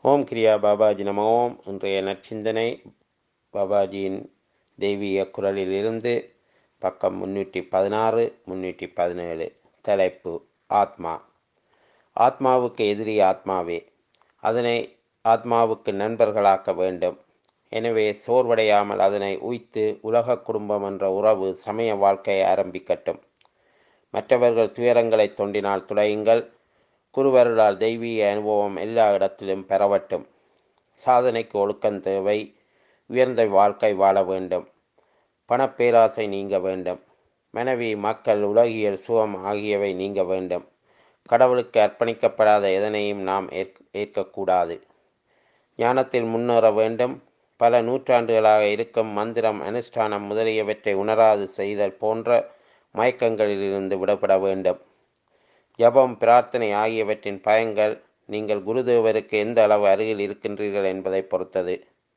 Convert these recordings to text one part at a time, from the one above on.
ஓம் கிரியா பாபாஜி நம ஓம் இன்றைய நற்சிந்தனை பாபாஜியின் தெய்வீக குரலிலிருந்து பக்கம் முன்னூற்றி பதினாறு முன்னூற்றி பதினேழு தலைப்பு ஆத்மா ஆத்மாவுக்கு எதிரி ஆத்மாவே அதனை ஆத்மாவுக்கு நண்பர்களாக்க வேண்டும் எனவே சோர்வடையாமல் அதனை உய்த்து உலக குடும்பம் என்ற உறவு சமய வாழ்க்கையை ஆரம்பிக்கட்டும் மற்றவர்கள் துயரங்களை தொண்டினால் துடையுங்கள் குருவருளால் தெய்வீக அனுபவம் எல்லா இடத்திலும் பெறவட்டும் சாதனைக்கு ஒழுக்கம் தேவை உயர்ந்த வாழ்க்கை வாழ வேண்டும் பணப்பேராசை நீங்க வேண்டும் மனைவி மக்கள் உலகியல் சுகம் ஆகியவை நீங்க வேண்டும் கடவுளுக்கு அர்ப்பணிக்கப்படாத எதனையும் நாம் ஏற்க ஏற்கக்கூடாது ஞானத்தில் முன்னேற வேண்டும் பல நூற்றாண்டுகளாக இருக்கும் மந்திரம் அனுஷ்டானம் முதலியவற்றை உணராது செய்தல் போன்ற மயக்கங்களிலிருந்து விடப்பட வேண்டும் ஜபம் பிரார்த்தனை ஆகியவற்றின் பயன்கள் நீங்கள் குருதேவருக்கு எந்த அளவு அருகில் இருக்கின்றீர்கள் என்பதை பொறுத்தது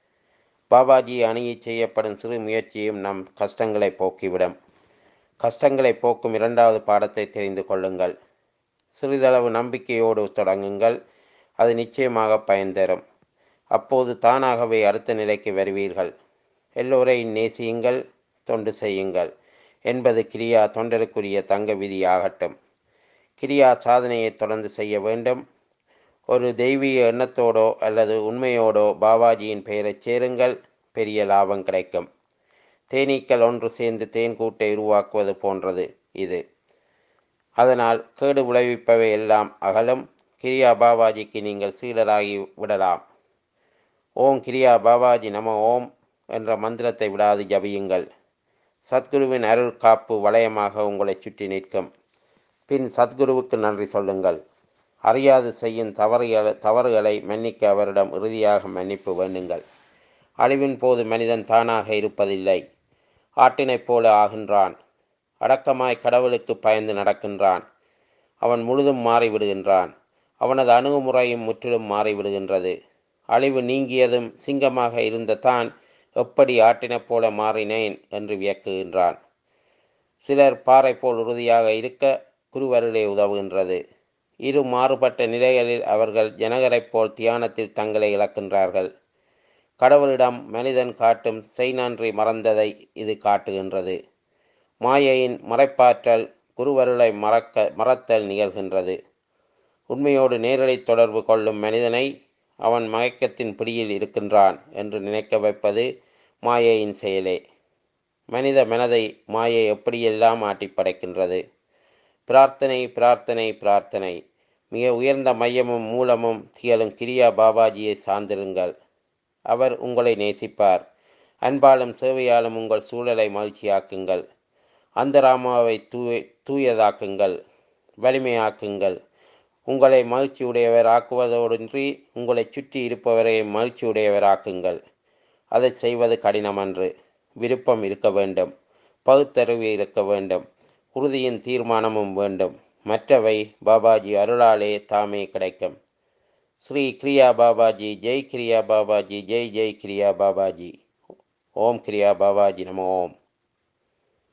பாபாஜி அணியை செய்யப்படும் சிறு முயற்சியும் நம் கஷ்டங்களை போக்கிவிடும் கஷ்டங்களை போக்கும் இரண்டாவது பாடத்தை தெரிந்து கொள்ளுங்கள் சிறிதளவு நம்பிக்கையோடு தொடங்குங்கள் அது நிச்சயமாக பயன் தரும் அப்போது தானாகவே அடுத்த நிலைக்கு வருவீர்கள் எல்லோரையும் நேசியுங்கள் தொண்டு செய்யுங்கள் என்பது கிரியா தொண்டருக்குரிய தங்க விதியாகட்டும் கிரியா சாதனையை தொடர்ந்து செய்ய வேண்டும் ஒரு தெய்வீக எண்ணத்தோடோ அல்லது உண்மையோடோ பாபாஜியின் பெயரைச் சேருங்கள் பெரிய லாபம் கிடைக்கும் தேனீக்கள் ஒன்று சேர்ந்து தேன் கூட்டை உருவாக்குவது போன்றது இது அதனால் கேடு விளைவிப்பவை எல்லாம் அகலும் கிரியா பாபாஜிக்கு நீங்கள் சீடராகி விடலாம் ஓம் கிரியா பாபாஜி நம ஓம் என்ற மந்திரத்தை விடாது ஜபியுங்கள் சத்குருவின் அருள் காப்பு வளையமாக உங்களை சுற்றி நிற்கும் பின் சத்குருவுக்கு நன்றி சொல்லுங்கள் அறியாது செய்யும் தவறுகளை தவறுகளை மன்னிக்க அவரிடம் இறுதியாக மன்னிப்பு வேண்டுங்கள் அழிவின் போது மனிதன் தானாக இருப்பதில்லை ஆட்டினைப் போல ஆகின்றான் அடக்கமாய் கடவுளுக்கு பயந்து நடக்கின்றான் அவன் முழுதும் மாறிவிடுகின்றான் அவனது அணுகுமுறையும் முற்றிலும் மாறிவிடுகின்றது அழிவு நீங்கியதும் சிங்கமாக இருந்த தான் எப்படி ஆட்டினைப் போல மாறினேன் என்று வியக்குகின்றான் சிலர் பாறை போல் உறுதியாக இருக்க குருவருளே உதவுகின்றது இரு மாறுபட்ட நிலைகளில் அவர்கள் ஜனகரைப் போல் தியானத்தில் தங்களை இழக்கின்றார்கள் கடவுளிடம் மனிதன் காட்டும் செய்நன்றி மறந்ததை இது காட்டுகின்றது மாயையின் மறைப்பாற்றல் குருவருளை மறக்க மறத்தல் நிகழ்கின்றது உண்மையோடு நேரடி தொடர்பு கொள்ளும் மனிதனை அவன் மயக்கத்தின் பிடியில் இருக்கின்றான் என்று நினைக்க வைப்பது மாயையின் செயலே மனித மனதை மாயை எப்படியெல்லாம் ஆட்டி படைக்கின்றது பிரார்த்தனை பிரார்த்தனை பிரார்த்தனை மிக உயர்ந்த மையமும் மூலமும் திகழும் கிரியா பாபாஜியை சார்ந்திருங்கள் அவர் உங்களை நேசிப்பார் அன்பாலும் சேவையாலும் உங்கள் சூழலை மகிழ்ச்சியாக்குங்கள் அந்தராமாவை தூய தூயதாக்குங்கள் வலிமையாக்குங்கள் உங்களை மகிழ்ச்சியுடையவர் ஆக்குவதோடின்றி உங்களை சுற்றி இருப்பவரை மகிழ்ச்சியுடையவராக்குங்கள் அதை செய்வது கடினமன்று விருப்பம் இருக்க வேண்டும் பகுத்தறிவு இருக்க வேண்டும் உறுதியின் தீர்மானமும் வேண்டும் மற்றவை பாபாஜி அருளாலே தாமே கிடைக்கும் ஸ்ரீ கிரியா பாபாஜி ஜெய் கிரியா பாபாஜி ஜெய் ஜெய் கிரியா பாபாஜி ஓம் கிரியா பாபாஜி நம ஓம்